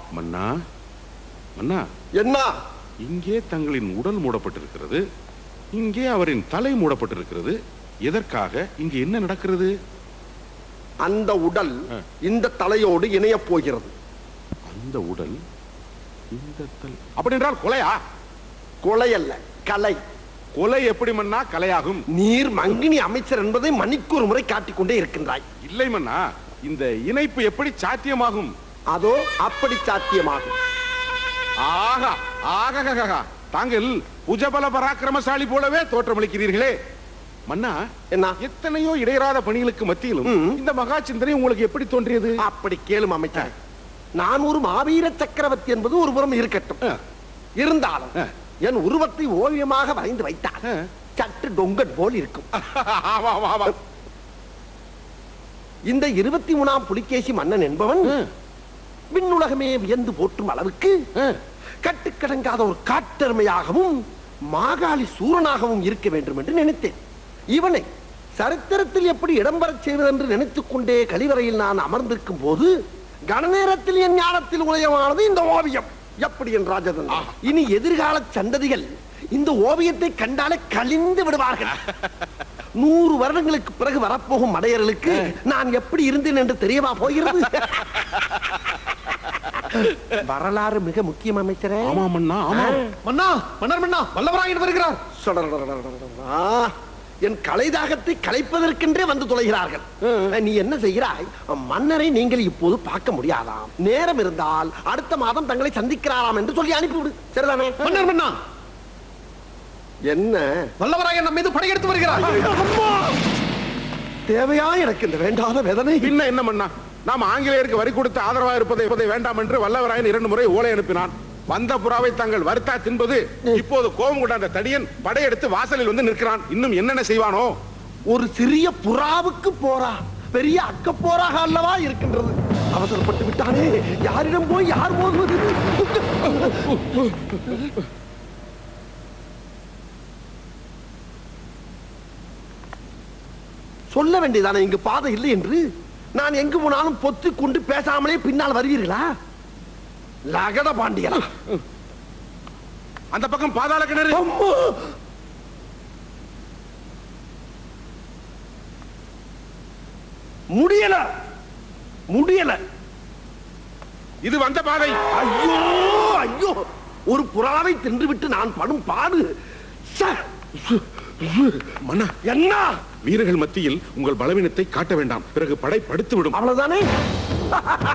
மன்னா மன்னா என்ன இங்கே தங்களின் உடல் மூடப்பட்டிருக்கிறது இங்கே அவரின் தலை மூடப்பட்டிருக்கிறது எதற்காக இங்கு என்ன நடக்கிறது அந்த உடல் ஆ. இந்த தலையோடு இணையப் போகிறது அந்த உடல் இந்த தலை அப்படி என்றால் கொலையா கொலை அல்ல கலை கொலை எப்படி மன்னா கலையாகும் நீர் மங்கினி அமைச்சர் என்பதை மணிக்கு ஒரு முறை காட்டிக்கொண்டே இருக்கின்றாய் இல்லை மன்னா இந்த இணைப்பு எப்படி சாத்தியமாகும் அதோ அப்படி சாத்தியமாகும் ஆகா ஆகா தாங்கள் புஜபல பராக்கிரமசாலி போலவே தோற்றமளிக்கிறீர்களே மன்னா என்ன எத்தனையோ இடையறாத பணிகளுக்கு மத்தியிலும் ம். இந்த மகா சிந்தனை உங்களுக்கு எப்படி தோன்றியது அப்படி கேளும் அமைச்சர் நான் ஒரு மாவீர சக்கரவர்த்தி என்பது ஒரு புறம் இருக்கட்டும் ஆ. இருந்தாலும் ஆ. என் உருவத்தை ஓவியமாக வரைந்து வைத்தால் ஆ. சற்று டொங்கட் போல் இருக்கும் ஆமா, ஆமா, ஆமா. இந்த இருபத்தி மூணாம் புலிகேசி மன்னன் என்பவன் ஆ. விண்ணுலகமே வியந்து போற்றும் அளவுக்கு ஆ. கட்டுக்கடங்காத ஒரு காட்டெருமையாகவும் மாகாளி சூரனாகவும் இருக்க வேண்டும் என்று நினைத்தேன் இவனை சரித்திரத்தில் எப்படி இடம்பெறச் செய்வதென்று நினைத்துக் கொண்டே கழிவறையில் நான் அமர்ந்திருக்கும் போது கணநேரத்தில் என் ஞானத்தில் உதயமானது இந்த ஓவியம் எப்படி என் ராஜதன் இனி எதிர்கால சந்ததிகள் இந்த ஓவியத்தை கண்டாலே கலிந்து விடுவார்கள் நூறு வருடங்களுக்கு பிறகு வரப்போகும் மடையர்களுக்கு நான் எப்படி இருந்தேன் என்று தெரியவா போகிறது வரலாறு மிக முக்கியம் அமைச்சரே ஆமா மன்னா ஆமா மன்னா மன்னர் மன்னா வல்லவராயன் வருகிறார் சொடடடடடடடா. என் கலைதாகத்தை கலைப்பதற்கென்றே வந்து தொலைகிறார்கள் நீ என்ன செய்கிறாய் மன்னரை நீங்கள் இப்போது பார்க்க முடியாதாம் நேரம் இருந்தால் அடுத்த மாதம் தங்களை சந்திக்கிறாராம் என்று சொல்லி அனுப்பிவிடு சரிதானே மன்னர் மன்னா என்ன வல்லவராயன் நம்ம மீது படையெடுத்து வருகிறார் அம்மா! தேவையா எனக்கு இந்த வேண்டாத வேதனை பின்ன என்ன மன்னா நாம் ஆங்கிலேயருக்கு வரி கொடுத்து ஆதரவா இருப்பதை இருப்பதை வேண்டாம் என்று வல்லவராயன் இரண்டு முறை ஓலை அனுப்பினான் வந்த புறாவை தாங்கள் வறுத்தா தின்பது இப்போது கோபம் கொண்ட அந்த தடியன் படையெடுத்து வாசலில் வந்து நிற்கிறான் இன்னும் என்னென்ன செய்வானோ ஒரு சிறிய புறாவுக்கு போரா பெரிய அக்க போராக அல்லவா இருக்கின்றது அவசரப்பட்டு விட்டானே யாரிடம் போய் யார் மோதுவது சொல்ல வேண்டியதானே இங்கு பாதை இல்லை என்று நான் எங்கு போனாலும் பொத்து கொண்டு பேசாமலே பின்னால் வருவீர்களா லகட பாண்டியலா அந்த பக்கம் பாதாள கிணறு அம்மா! முடியல முடியல இது வந்த பாதை ஐயோ ஐயோ ஒரு புறாவை தின்றுவிட்டு நான் படும் பாடு ச்சே! மன்னா என்ன வீரர்கள் மத்தியில் உங்கள் பலவீனத்தை காட்ட வேண்டாம் பிறகு படை படுத்து விடும் அவ்வளவுதானே